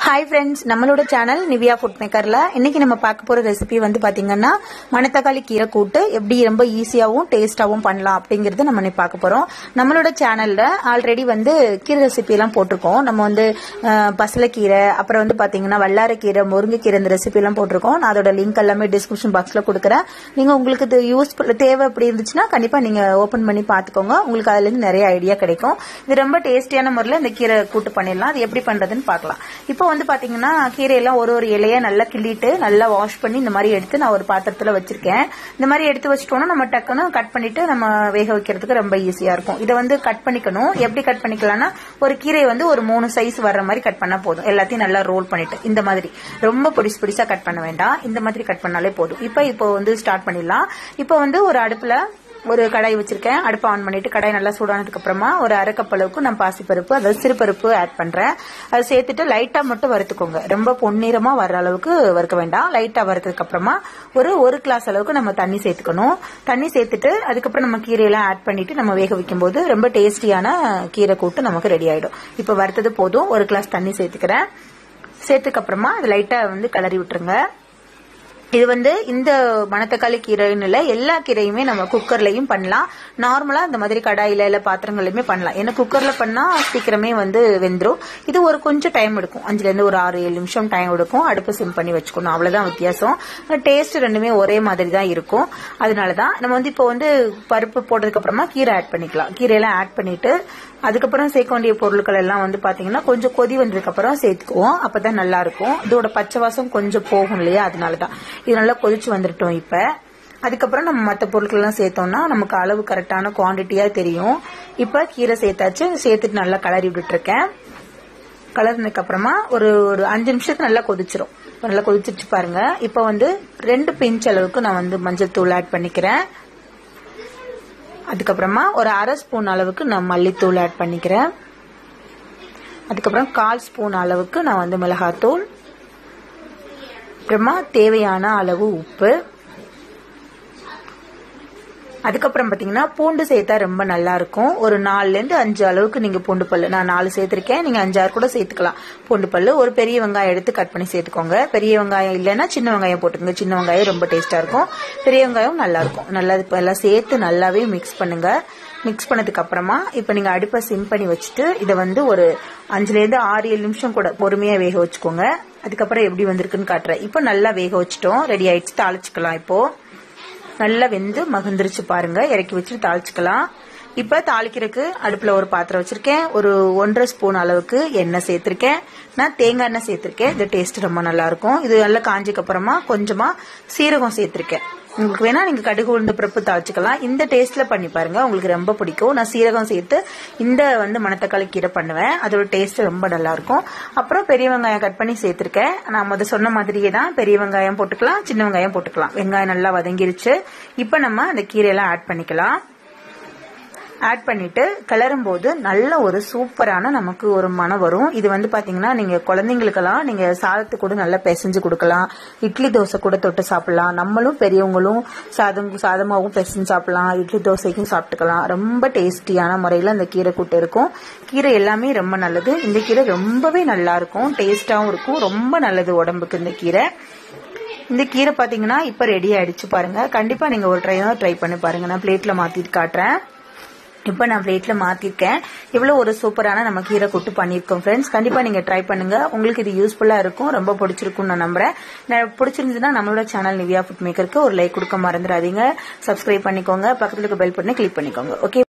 hi friends நம்மளோட channel Nivya food மேக்கர்ல இன்னைக்கு நம்ம பார்க்க போற ரெசிபி வந்து பாத்தீங்கன்னா மணத்தக்காளி கீரை கூட்டு எப்படி ரொம்ப ஈஸியாவும் டேஸ்டாவும் பண்ணலாம் அப்படிங்கறது நம்ம இன்னைக்கு பார்க்க போறோம் நம்மளோட சேனல்ல ஆல்ரெடி வந்து கீரை ரெசிபி எல்லாம் போட்டிருக்கோம் நம்ம வந்து அஹ், பசலைக்கீரை அப்புறம் வந்து பாத்தீங்கன்னா வல்லாரக்கீரை முருங்கைக்கீரை இந்த ரெசிபி எல்லாம் போட்டிருக்கோம் நான் அதோட லிங்க் எல்லாமே டிஸ்கிரிப்ஷன் பாக்ஸ்ல கொடுக்குறேன் நீங்க உங்களுக்கு இது யூஸ் தேவை அப்படி இருந்துச்சுன்னா கண்டிப்பா நீங்க ஓபன் பண்ணி பாத்துக்கோங்க உங்களுக்கு அதுல இருந்து நிறைய ஐடியா கிடைக்கும் இது ரொம்ப டேஸ்டியான முறையில் இந்த கீரை கூட்டு பண்ணிடலாம் அது எப்படி பண்றதுன்னு பார்க்கலாம் இப்போ வந்து பாத்தீங்கன்னா கீரையெல்லாம் ஒரு ஒரு இலைய நல்லா கிள்ளிட்டு நல்லா வாஷ் பண்ணி இந்த மாதிரி எடுத்து நான் ஒரு பாத்திரத்துல வச்சிருக்கேன் இந்த மாதிரி எடுத்து வச்சிட்டோம்னா நம்ம டக்குன்னு கட் பண்ணிட்டு நம்ம வேக வைக்கிறதுக்கு ரொம்ப ஈஸியா இருக்கும் இதை வந்து கட் பண்ணிக்கணும் எப்படி கட் பண்ணிக்கலாம்னா ஒரு கீரை வந்து ஒரு மூணு சைஸ் வர்ற மாதிரி கட் பண்ணா போதும் எல்லாத்தையும் நல்லா ரோல் பண்ணிட்டு இந்த மாதிரி ரொம்ப பொடிசு பொடிசா கட் பண்ண வேண்டாம் இந்த மாதிரி கட் பண்ணாலே போதும் இப்போ இப்போ வந்து ஸ்டார்ட் பண்ணிடலாம் இப்போ வந்து ஒரு அடுப்புல ஒரு கடாய் வச்சிருக்கேன் அடுப்பு ஆன் பண்ணிட்டு கடாய் நல்லா சூடானதுக்கு அப்புறமா ஒரு அரை கப் அளவுக்கு நான் பாசிப்பருப்பு அதாவது சிறுபருப்பு ஆட் பண்றேன் அதை சேர்த்துட்டு லைட்டா மட்டும் வறுத்துக்கோங்க ரொம்ப பொன்னிறமா வர்ற அளவுக்கு வறுக்க வேண்டாம் லைட்டா வறுத்ததுக்கு அப்புறமா ஒரு ஒரு கிளாஸ் அளவுக்கு நம்ம தண்ணி சேர்த்துக்கணும் தண்ணி சேர்த்துட்டு அதுக்கப்புறம் நம்ம கீரையெல்லாம் ஆட் பண்ணிட்டு நம்ம வேக வைக்கும் போது ரொம்ப டேஸ்டியான கீரை கூட்டு நமக்கு ரெடி ஆயிடும் இப்போ வறுத்தது போதும் ஒரு கிளாஸ் தண்ணி சேர்த்துக்கிறேன் சேர்த்துக்கு அப்புறமா அது லைட்டா வந்து கிளறி விட்டுருங்க இது வந்து இந்த மணத்தக்காளி கீரைன்னு இல்லை எல்லா கீரையுமே நம்ம குக்கர்லயும் பண்ணலாம் நார்மலா இந்த மாதிரி கடாயில இல்ல பாத்திரங்களையுமே பண்ணலாம் ஏன்னா குக்கர்ல பண்ணா சீக்கிரமே வந்து வெந்துரும் இது ஒரு கொஞ்சம் டைம் எடுக்கும் அஞ்சுல இருந்து ஒரு ஆறு ஏழு நிமிஷம் டைம் எடுக்கும் அடுப்பு சிம் பண்ணி வச்சுக்கணும் அவ்வளவுதான் வித்தியாசம் டேஸ்ட் ரெண்டுமே ஒரே மாதிரி தான் இருக்கும் அதனாலதான் நம்ம வந்து இப்போ வந்து பருப்பு போட்டதுக்கு அப்புறமா கீரை ஆட் பண்ணிக்கலாம் கீரையெல்லாம் ஆட் பண்ணிட்டு அதுக்கப்புறம் சேர்க்க வேண்டிய பொருட்கள் எல்லாம் வந்து பாத்தீங்கன்னா கொஞ்சம் கொதி வந்ததுக்கு அப்புறம் சேர்த்துக்குவோம் அப்பதான் நல்லா இருக்கும் இதோட பச்சை வாசம் கொஞ்சம் போகும் இல்லையா அதனாலதான் இது நல்லா கொதிச்சு வந்துட்டோம் இப்ப அதுக்கப்புறம் நம்ம மற்ற பொருட்கள் எல்லாம் சேர்த்தோம்னா நமக்கு அளவு கரெக்டான குவான்டிட்டியா தெரியும் இப்ப கீரை சேர்த்தாச்சு சேர்த்துட்டு நல்லா கலரி விட்டுட்டு இருக்கேன் கலர்னதுக்கு அப்புறமா ஒரு ஒரு அஞ்சு நிமிஷத்துக்கு நல்லா கொதிச்சிரும் நல்லா கொதிச்சிருச்சு பாருங்க இப்ப வந்து ரெண்டு பிஞ்ச் அளவுக்கு நான் வந்து மஞ்சள் தூள் ஆட் பண்ணிக்கிறேன் அதுக்கப்புறமா ஒரு அரை ஸ்பூன் அளவுக்கு நான் மல்லித்தூள் ஆட் பண்ணிக்கிறேன் அதுக்கப்புறம் கால் ஸ்பூன் அளவுக்கு நான் வந்து மிளகாத்தூள் அப்புறமா தேவையான அளவு உப்பு அதுக்கப்புறம் பாத்தீங்கன்னா பூண்டு சேர்த்தா ரொம்ப நல்லா இருக்கும் ஒரு நாலுல இருந்து அஞ்சு அளவுக்கு நீங்க பூண்டு பல்லு நான் நாலு சேர்த்திருக்கேன் நீங்க அஞ்சாறு கூட சேர்த்துக்கலாம் பூண்டு பல்லு ஒரு பெரிய வெங்காயம் எடுத்து கட் பண்ணி சேர்த்துக்கோங்க பெரிய வெங்காயம் இல்லைன்னா சின்ன வெங்காயம் போட்டுக்கோங்க சின்ன வெங்காயம் ரொம்ப டேஸ்டா இருக்கும் பெரிய வெங்காயம் நல்லா இருக்கும் நல்லா இப்ப எல்லாம் சேர்த்து நல்லாவே மிக்ஸ் பண்ணுங்க மிக்ஸ் பண்ணதுக்கு அப்புறமா இப்ப நீங்க அடுப்பை சிம் பண்ணி வச்சுட்டு இதை வந்து ஒரு அஞ்சுல இருந்து ஆறு ஏழு நிமிஷம் கூட பொறுமையா வேக வச்சுக்கோங்க அதுக்கப்புறம் எப்படி வந்திருக்குன்னு காட்டுறேன் இப்போ நல்லா வேக வச்சுட்டோம் ரெடி ஆயிடுச்சு தாளிச்சுக்கலாம் இப்போ நல்லா வெந்து மகிழ்ந்துருச்சு பாருங்க இறக்கி வச்சுட்டு தாளிச்சுக்கலாம் இப்ப தாளிக்கிறதுக்கு அடுப்புல ஒரு பாத்திரம் வச்சிருக்கேன் ஒரு ஒன்றரை ஸ்பூன் அளவுக்கு எண்ணெய் சேர்த்திருக்கேன் நான் தேங்காய் எண்ணெய் சேர்த்திருக்கேன் இது டேஸ்ட் ரொம்ப நல்லா இருக்கும் இது நல்லா காஞ்சதுக்கு அப்புறமா கொஞ்சமா சீரகம் சேர்த்திருக்கேன் உங்களுக்கு வேணா நீங்க கடுகு உளுந்து பருப்பு தாளிச்சுக்கலாம் இந்த டேஸ்ட்ல பண்ணி பாருங்க உங்களுக்கு ரொம்ப பிடிக்கும் நான் சீரகம் சேர்த்து இந்த வந்து மணத்தக்காளி கீரை பண்ணுவேன் அதோட டேஸ்ட் ரொம்ப நல்லா இருக்கும் அப்புறம் பெரிய வெங்காயம் கட் பண்ணி சேர்த்திருக்கேன் நான் முத சொன்ன மாதிரியே தான் பெரிய வெங்காயம் போட்டுக்கலாம் சின்ன வெங்காயம் போட்டுக்கலாம் வெங்காயம் நல்லா வதங்கிருச்சு இப்ப நம்ம அந்த கீரையெல்லாம் ஆட் பண்ணிக்கலாம் ஆட் பண்ணிட்டு கிளறும் போது நல்ல ஒரு சூப்பரான நமக்கு ஒரு மனம் வரும் இது வந்து பாத்தீங்கன்னா நீங்க குழந்தைங்களுக்கெல்லாம் நீங்க சாதத்து கூட நல்லா பிசைஞ்சு கொடுக்கலாம் இட்லி தோசை கூட தொட்டு சாப்பிடலாம் நம்மளும் பெரியவங்களும் சாதம் சாதமாகவும் பிசைஞ்சு சாப்பிடலாம் இட்லி தோசைக்கும் சாப்பிட்டுக்கலாம் ரொம்ப டேஸ்டியான முறையில் அந்த கீரை கூட்டு இருக்கும் கீரை எல்லாமே ரொம்ப நல்லது இந்த கீரை ரொம்பவே நல்லா இருக்கும் டேஸ்டாவும் இருக்கும் ரொம்ப நல்லது உடம்புக்கு இந்த கீரை இந்த கீரை பாத்தீங்கன்னா இப்ப ரெடி ஆயிடுச்சு பாருங்க கண்டிப்பா நீங்க ஒரு ட்ரை ட்ரை பண்ணி பாருங்க நான் பிளேட்ல மாத்திட்டு காட்டுறேன் இப்போ நான் பிளேட்ல மாத்திருக்கேன் இவ்வளவு ஒரு சூப்பரான நம்ம கீரை கூட்டு பண்ணிருக்கோம் ஃப்ரெண்ட்ஸ் கண்டிப்பா நீங்க ட்ரை பண்ணுங்க உங்களுக்கு இது யூஸ்ஃபுல்லா இருக்கும் ரொம்ப பிடிச்சிருக்கும் நான் நம்புறேன் நான் பிடிச்சிருந்ததுன்னா நம்மளோட சேனல் நிவியா ஃபுட் மேக்கருக்கு ஒரு லைக் கொடுக்க மறந்துடாதீங்க சப்ஸ்கிரைப் பண்ணிக்கோங்க பக்கத்துல இருக்க பெல் பண்ணி கிளிக் பண்ணிக்கோங்க ஓகே